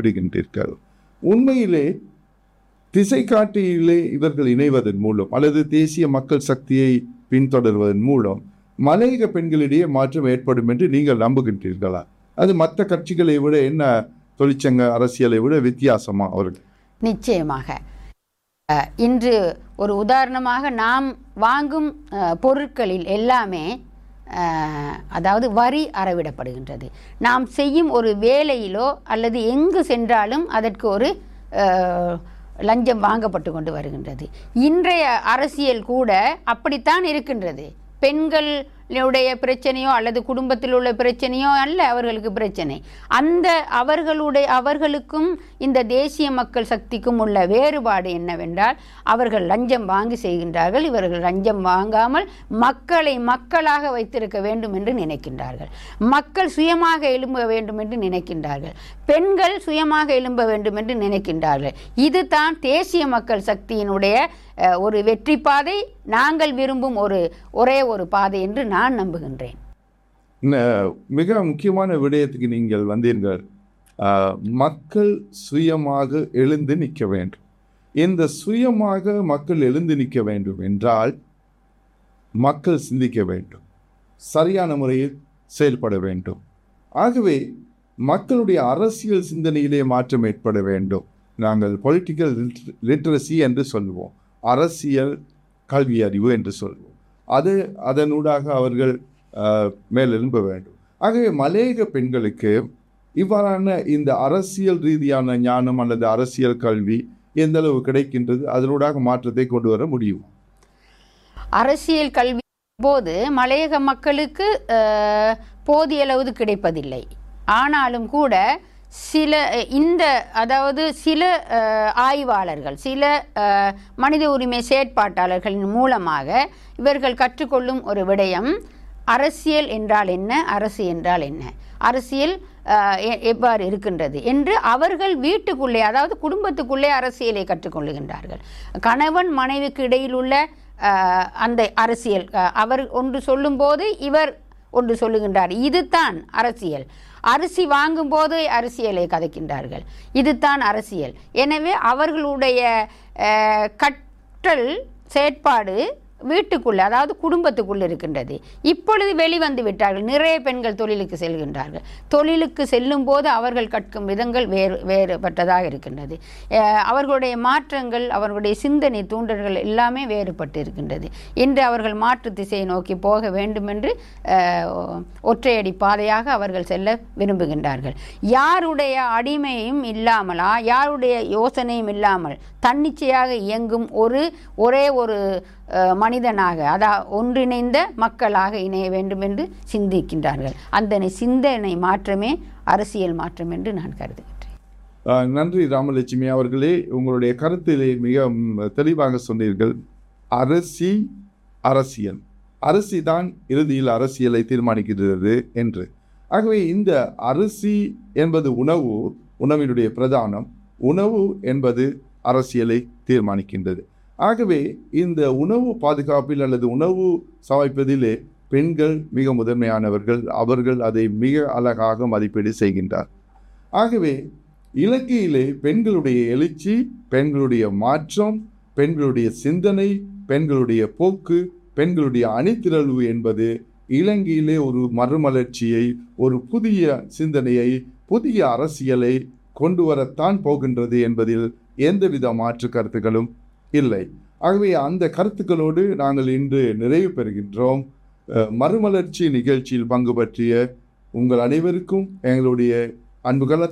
விடுகின்றீர்கள் உண்மையிலே திசை காட்டியிலே இவர்கள் இணைவதன் மூலம் அல்லது தேசிய மக்கள் சக்தியை பின்தொடர்வதன் மூலம் மலையக பெண்களிடையே மாற்றம் ஏற்படும் என்று நீங்கள் நம்புகின்றீர்களா அது மற்ற கட்சிகளை விட என்ன தொழிற்சங்க அரசியலை விட வித்தியாசமா அவர்கள் நிச்சயமாக அஹ், இன்று ஒரு உதாரணமாக நாம் வாங்கும் அஹ், பொருட்களில் எல்லாமே அஹ், அதாவது வரி அறவிடப்படுகின்றது நாம் செய்யும் ஒரு வேலையிலோ அல்லது எங்கு சென்றாலும் அதற்கு ஒரு அஹ், லஞ்சம் வாங்கப்பட்டு கொண்டு வருகின்றது இன்றைய அரசியல் கூட அப்படித்தான் இருக்கின்றது பெண்களுடைய பிரச்சனையோ அல்லது குடும்பத்தில் உள்ள பிரச்சனையோ அல்ல அவர்களுக்கு பிரச்சனை அந்த அவர்களுடைய அவர்களுக்கும் இந்த தேசிய மக்கள் சக்திக்கும் உள்ள வேறுபாடு என்னவென்றால் அவர்கள் லஞ்சம் வாங்கி செய்கின்றார்கள் இவர்கள் லஞ்சம் வாங்காமல் மக்களை மக்களாக வைத்திருக்க வேண்டும் என்று நினைக்கின்றார்கள் மக்கள் சுயமாக எழும்ப வேண்டும் என்று நினைக்கின்றார்கள் பெண்கள் சுயமாக எழும்ப வேண்டும் என்று நினைக்கின்றார்கள் இதுதான் தேசிய மக்கள் சக்தியினுடைய அஹ், ஒரு வெற்றி பாதை நாங்கள் விரும்பும் ஒரு ஒரே ஒரு பாதை என்று நான் நம்புகின்றேன் ந- மிக முக்கியமான விடயத்துக்கு நீங்கள் வந்தீர்கள் ஆஹ், மக்கள் சுயமாக எழுந்து நிற்க வேண்டும் இந்த சுயமாக மக்கள் எழுந்து நிற்க வேண்டும் என்றால் மக்கள் சிந்திக்க வேண்டும் சரியான முறையில் செயல்பட வேண்டும் ஆகவே மக்களுடைய அரசியல் சிந்தனையிலே மாற்றம் ஏற்பட வேண்டும் நாங்கள் பொலிட்டிக்கல் லிட்ரஸி என்று சொல்லுவோம் அரசியல் கல்வி அறிவு என்று சொல்வோம் அது அதனூடாக அவர்கள் ஆஹ், மேலெழும்ப வேண்டும் ஆகவே மலையக பெண்களுக்கு இவ்வாறான இந்த அரசியல் ரீதியான ஞானம் அல்லது அரசியல் கல்வி எந்த அளவு கிடைக்கின்றது அதனூடாக மாற்றத்தை கொண்டு வர முடியும் அரசியல் கல்வி போது மலையக மக்களுக்கு அஹ், போதிய அளவு கிடைப்பதில்லை ஆனாலும் கூட சில அஹ், இந்த அதாவது சில அஹ், ஆய்வாளர்கள் சில அஹ், மனித உரிமை செயற்பாட்டாளர்களின் மூலமாக இவர்கள் கற்றுக்கொள்ளும் ஒரு விடயம் அரசியல் என்றால் என்ன அரசு என்றால் என்ன அரசியல் அஹ், எ- எவ்வாறு இருக்கின்றது என்று அவர்கள் வீட்டுக்குள்ளே அதாவது குடும்பத்துக்குள்ளே அரசியலை கற்றுக்கொள்ளுகின்றார்கள் கணவன் மனைவிக்கு இடையில் உள்ள அஹ், அந்த அரசியல் அஹ், அவர் ஒன்று சொல்லும்போது இவர் ஒன்று சொல்லுகின்றார் இதுதான் அரசியல் அரிசி வாங்கும்போது அரசியலை கதைக்கின்றார்கள் இதுதான் அரசியல் எனவே அவர்களுடைய அஹ், கற்றல் செயற்பாடு வீட்டுக்குள்ளே அதாவது குடும்பத்துக்குள் இருக்கின்றது இப்பொழுது வெளிவந்து விட்டார்கள் நிறைய பெண்கள் தொழிலுக்கு செல்கின்றார்கள் தொழிலுக்கு செல்லும் போது அவர்கள் கற்கும் விதங்கள் வேறு வேறுபட்டதாக இருக்கின்றது அஹ் அவர்களுடைய மாற்றங்கள் அவர்களுடைய சிந்தனை தூண்டல்கள் எல்லாமே வேறுபட்டு இருக்கின்றது இன்று அவர்கள் மாற்று திசையை நோக்கி போக வேண்டும் என்று அஹ், ஒற்றையடி பாதையாக அவர்கள் செல்ல விரும்புகின்றார்கள் யாருடைய அடிமையும் இல்லாமலா யாருடைய யோசனையும் இல்லாமல் தன்னிச்சையாக இயங்கும் ஒரு ஒரே ஒரு அஹ், மனிதனாக அதா ஒன்றிணைந்த மக்களாக இணைய வேண்டும் என்று சிந்திக்கின்றார்கள் அந்த சிந்தனை மாற்றமே அரசியல் மாற்றம் என்று நான் கருதுகின்றேன் ஆஹ் நன்றி ராமலட்சுமி அவர்களே உங்களுடைய கருத்திலே மிக ம், தெளிவாக சொன்னீர்கள் அரசி அரசியல் அரசி தான் இறுதியில் அரசியலை தீர்மானிக்கிறது என்று ஆகவே இந்த அரிசி என்பது உணவு உணவினுடைய பிரதானம் உணவு என்பது அரசியலை தீர்மானிக்கின்றது ஆகவே இந்த உணவு பாதுகாப்பில் அல்லது உணவு சமைப்பதிலே பெண்கள் மிக முதன்மையானவர்கள் அவர்கள் அதை மிக அழகாக மதிப்பீடு செய்கின்றார் ஆகவே இலங்கையிலே பெண்களுடைய எழுச்சி பெண்களுடைய மாற்றம் பெண்களுடைய சிந்தனை பெண்களுடைய போக்கு பெண்களுடைய அணிதிரள்வு என்பது இலங்கையிலே ஒரு மறுமலர்ச்சியை ஒரு புதிய சிந்தனையை புதிய அரசியலை கொண்டு வரத்தான் போகின்றது என்பதில் எந்தவித மாற்று கருத்துக்களும் இல்லை ஆகவே அந்த கருத்துக்களோடு நாங்கள் இன்று நிறைவு பெறுகின்றோம் அஹ், மறுமலர்ச்சி நிகழ்ச்சியில் பங்கு பற்றிய உங்கள் அனைவருக்கும் எங்களுடைய அன்புகள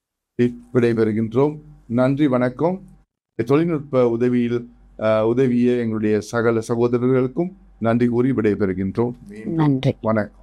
விடைபெறுகின்றோம் நன்றி வணக்கம் தொழில்நுட்ப உதவியில் அஹ், உதவிய எங்களுடைய சகல சகோதரர்களுக்கும் நன்றி கூறி விடைபெறுகின்றோம் நன்றி வணக்கம்